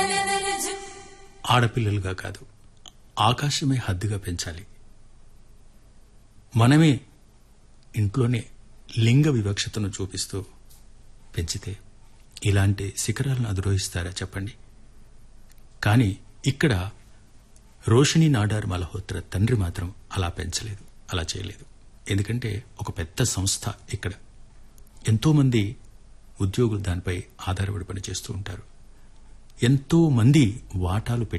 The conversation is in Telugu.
ఆడపిల్లలుగా కాదు ఆకాశమే హద్దుగా పెంచాలి మనమే ఇంట్లోనే లింగ వివక్షతను చూపిస్తూ పెంచితే ఇలాంటి శిఖరాలను అధిరోహిస్తారా చెప్పండి కానీ ఇక్కడ రోషిణి నాడార్ మల్హోత్రా తండ్రి మాత్రం అలా పెంచలేదు అలా చేయలేదు ఎందుకంటే ఒక పెద్ద సంస్థ ఇక్కడ ఎంతో మంది ఉద్యోగులు దానిపై ఆధారపడి పనిచేస్తూ ఉంటారు ఎంతో మంది వాటాలు పెట్టి